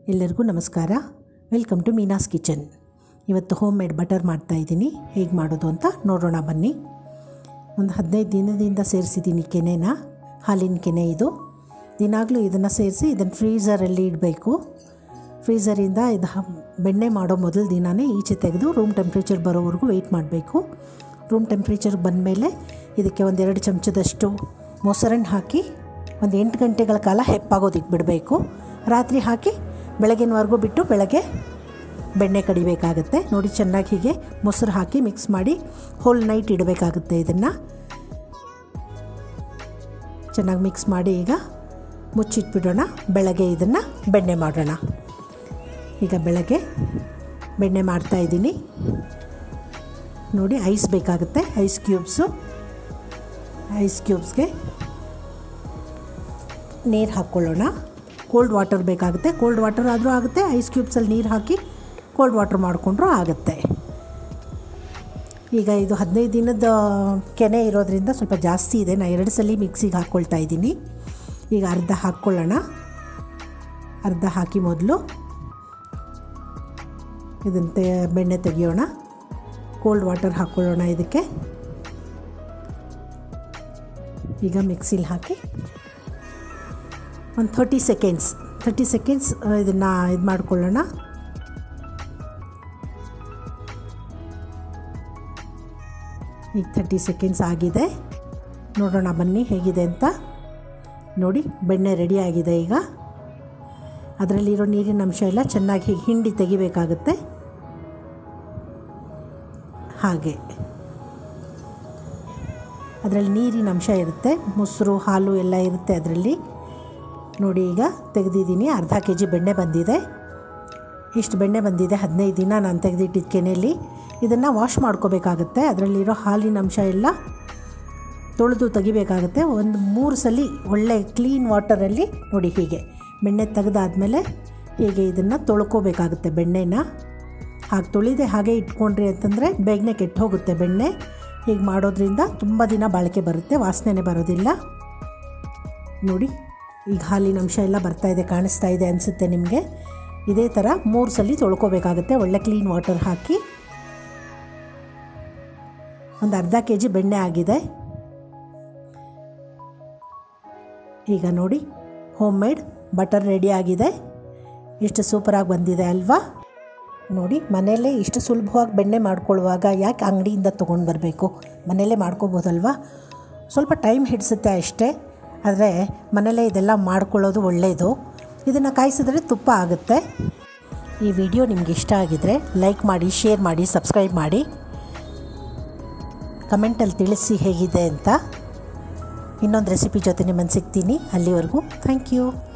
ಎಲ್ಲರಿಗೂ ನಮಸ್ಕಾರ welcome to Meena's kitchen ಇವತ್ತು ಹೋಮ್ ಮೇಡ್ ಬಟರ್ ಮಾಡ್ತಾಯಿದ್ದೀನಿ ಹೇಗೆ ಮಾಡೋದು ಅಂತ ನೋಡೋಣ ಬನ್ನಿ ಒಂದು ಹದಿನೈದು ದಿನದಿಂದ ಸೇರಿಸಿದ್ದೀನಿ ಕೆನೆನ ಹಾಲಿನ ಕೆನೆ ಇದು ದಿನಾಗಲೂ ಇದನ್ನು ಸೇರಿಸಿ ಇದನ್ನು ಫ್ರೀಝರಲ್ಲಿ ಇಡಬೇಕು ಫ್ರೀಝರಿಂದ ಇದು ಹ- ಬೆಣ್ಣೆ ಮಾಡೋ ಮೊದಲ ದಿನವೇ ಈಚೆ ತೆಗೆದು ರೂಮ್ ಟೆಂಪ್ರೇಚರ್ ಬರೋವರೆಗೂ ವೆಯ್ಟ್ ಮಾಡಬೇಕು ರೂಮ್ ಟೆಂಪ್ರೇಚರ್ ಬಂದಮೇಲೆ ಇದಕ್ಕೆ ಒಂದೆರಡು ಚಮಚದಷ್ಟು ಮೊಸರನ್ನು ಹಾಕಿ ಒಂದು ಎಂಟು ಗಂಟೆಗಳ ಕಾಲ ಹೆಪ್ಪಾಗೋದಕ್ಕೆ ಬಿಡಬೇಕು ರಾತ್ರಿ ಹಾಕಿ ಬೆಳಗಿನವರೆಗೂ ಬಿಟ್ಟು ಬೆಳಗ್ಗೆ ಬೆಣ್ಣೆ ಕಡಿಬೇಕಾಗುತ್ತೆ ನೋಡಿ ಚೆನ್ನಾಗಿ ಹೀಗೆ ಮೊಸರು ಹಾಕಿ ಮಿಕ್ಸ್ ಮಾಡಿ ಹೋಲ್ ನೈಟ್ ಇಡಬೇಕಾಗುತ್ತೆ ಇದನ್ನು ಚೆನ್ನಾಗಿ ಮಿಕ್ಸ್ ಮಾಡಿ ಈಗ ಮುಚ್ಚಿಟ್ಬಿಡೋಣ ಬೆಳಗ್ಗೆ ಇದನ್ನು ಬೆಣ್ಣೆ ಮಾಡೋಣ ಈಗ ಬೆಳಗ್ಗೆ ಬೆಣ್ಣೆ ಮಾಡ್ತಾಯಿದ್ದೀನಿ ನೋಡಿ ಐಸ್ ಬೇಕಾಗುತ್ತೆ ಐಸ್ ಕ್ಯೂಬ್ಸು ಐಸ್ ಕ್ಯೂಬ್ಸ್ಗೆ ನೀರು ಹಾಕ್ಕೊಳ್ಳೋಣ ಕೋಲ್ಡ್ ವಾಟರ್ ಬೇಕಾಗುತ್ತೆ ಕೋಲ್ಡ್ ವಾಟರ್ ಆದರೂ ಆಗುತ್ತೆ ಐಸ್ ಕ್ಯೂಬ್ಸಲ್ಲಿ ನೀರು ಹಾಕಿ ಕೋಲ್ಡ್ ವಾಟರ್ ಮಾಡಿಕೊಂಡ್ರೂ ಆಗುತ್ತೆ ಈಗ ಇದು ಹದಿನೈದು ದಿನದ ಕೆನೆ ಇರೋದ್ರಿಂದ ಸ್ವಲ್ಪ ಜಾಸ್ತಿ ಇದೆ ನಾನು ಎರಡು ಸಲ ಮಿಕ್ಸಿಗೆ ಹಾಕ್ಕೊಳ್ತಾ ಇದ್ದೀನಿ ಈಗ ಅರ್ಧ ಹಾಕ್ಕೊಳ್ಳೋಣ ಅರ್ಧ ಹಾಕಿ ಮೊದಲು ಇದನ್ನು ತೆ ಬೆಣ್ಣೆ ತೆಗಿಯೋಣ ಕೋಲ್ಡ್ ವಾಟರ್ ಹಾಕ್ಕೊಳ್ಳೋಣ ಇದಕ್ಕೆ ಈಗ ಮಿಕ್ಸಿಲಿ ಹಾಕಿ ಒಂದು ಥರ್ಟಿ ಸೆಕೆಂಡ್ಸ್ ಥರ್ಟಿ ಸೆಕೆಂಡ್ಸ್ ಇದನ್ನು ಇದು ಮಾಡ್ಕೊಳ್ಳೋಣ ಈಗ ಥರ್ಟಿ ಸೆಕೆಂಡ್ಸ್ ಆಗಿದೆ ನೋಡೋಣ ಬನ್ನಿ ಹೇಗಿದೆ ಅಂತ ನೋಡಿ ಬೆಣ್ಣೆ ರೆಡಿ ಆಗಿದೆ ಈಗ ಅದರಲ್ಲಿರೋ ನೀರಿನ ಅಂಶ ಎಲ್ಲ ಚೆನ್ನಾಗಿ ಹೀಗೆ ಹಿಂಡಿ ತೆಗಿಬೇಕಾಗುತ್ತೆ ಹಾಗೆ ಅದರಲ್ಲಿ ನೀರಿನ ಅಂಶ ಇರುತ್ತೆ ಮೊಸರು ಹಾಲು ಎಲ್ಲ ಇರುತ್ತೆ ಅದರಲ್ಲಿ ನೋಡಿ ಈಗ ತೆಗೆದಿದ್ದೀನಿ ಅರ್ಧ ಕೆ ಜಿ ಬೆಣ್ಣೆ ಬಂದಿದೆ ಇಷ್ಟು ಬೆಣ್ಣೆ ಬಂದಿದೆ ಹದಿನೈದು ದಿನ ನಾನು ತೆಗೆದಿಟ್ಟಿದ್ದ ಕೆನೆಯಲ್ಲಿ ಇದನ್ನು ವಾಶ್ ಮಾಡ್ಕೋಬೇಕಾಗುತ್ತೆ ಅದರಲ್ಲಿರೋ ಹಾಲಿನ ಅಂಶ ಎಲ್ಲ ತೊಳೆದು ತೆಗಿಬೇಕಾಗುತ್ತೆ ಒಂದು ಮೂರು ಸಲ ಒಳ್ಳೆ ಕ್ಲೀನ್ ವಾಟರಲ್ಲಿ ನೋಡಿ ಹೀಗೆ ಬೆಣ್ಣೆ ತೆಗೆದಾದ್ಮೇಲೆ ಹೀಗೆ ಇದನ್ನು ತೊಳ್ಕೊಬೇಕಾಗುತ್ತೆ ಬೆಣ್ಣೆನ ಹಾಗೆ ತೊಳಿದೆ ಹಾಗೆ ಇಟ್ಕೊಂಡ್ರಿ ಅಂತಂದರೆ ಬೇಗನೆ ಕೆಟ್ಟು ಹೋಗುತ್ತೆ ಬೆಣ್ಣೆ ಹೀಗೆ ಮಾಡೋದ್ರಿಂದ ತುಂಬ ದಿನ ಬಾಳಿಕೆ ಬರುತ್ತೆ ವಾಸನೆ ಬರೋದಿಲ್ಲ ನೋಡಿ ಈಗ ಹಾಲಿನ ಅಂಶ ಎಲ್ಲ ಬರ್ತಾ ಇದೆ ಕಾಣಿಸ್ತಾ ಇದೆ ಅನಿಸುತ್ತೆ ನಿಮಗೆ ಇದೇ ಥರ ಮೂರು ಸಲ ತೊಳ್ಕೊಬೇಕಾಗುತ್ತೆ ಒಳ್ಳೆ ಕ್ಲೀನ್ ವಾಟರ್ ಹಾಕಿ ಒಂದು ಅರ್ಧ ಕೆ ಜಿ ಬೆಣ್ಣೆ ಆಗಿದೆ ಈಗ ನೋಡಿ ಹೋಮ್ ಮೇಡ್ ಬಟರ್ ರೆಡಿ ಆಗಿದೆ ಎಷ್ಟು ಸೂಪರಾಗಿ ಬಂದಿದೆ ಅಲ್ವಾ ನೋಡಿ ಮನೆಯಲ್ಲೇ ಇಷ್ಟು ಸುಲಭವಾಗಿ ಬೆಣ್ಣೆ ಮಾಡ್ಕೊಳ್ಳುವಾಗ ಯಾಕೆ ಅಂಗಡಿಯಿಂದ ತೊಗೊಂಡು ಬರಬೇಕು ಮನೆಯಲ್ಲೇ ಮಾಡ್ಕೋಬೋದಲ್ವಾ ಸ್ವಲ್ಪ ಟೈಮ್ ಹಿಡಿಸುತ್ತೆ ಅಷ್ಟೇ ಆದರೆ ಮನೆಯಲ್ಲೇ ಇದೆಲ್ಲ ಮಾಡ್ಕೊಳ್ಳೋದು ಒಳ್ಳೆಯದು ಇದನ್ನು ಕಾಯಿಸಿದ್ರೆ ತುಪ್ಪ ಆಗುತ್ತೆ ಈ ವಿಡಿಯೋ ನಿಮ್ಗೆ ಇಷ್ಟ ಆಗಿದರೆ ಲೈಕ್ ಮಾಡಿ ಶೇರ್ ಮಾಡಿ ಸಬ್ಸ್ಕ್ರೈಬ್ ಮಾಡಿ ಕಮೆಂಟಲ್ಲಿ ತಿಳಿಸಿ ಹೇಗಿದೆ ಅಂತ ಇನ್ನೊಂದು ರೆಸಿಪಿ ಜೊತೆ ನಿಮ್ಮನ್ನು ಸಿಗ್ತೀನಿ ಅಲ್ಲಿವರೆಗೂ ಥ್ಯಾಂಕ್ ಯು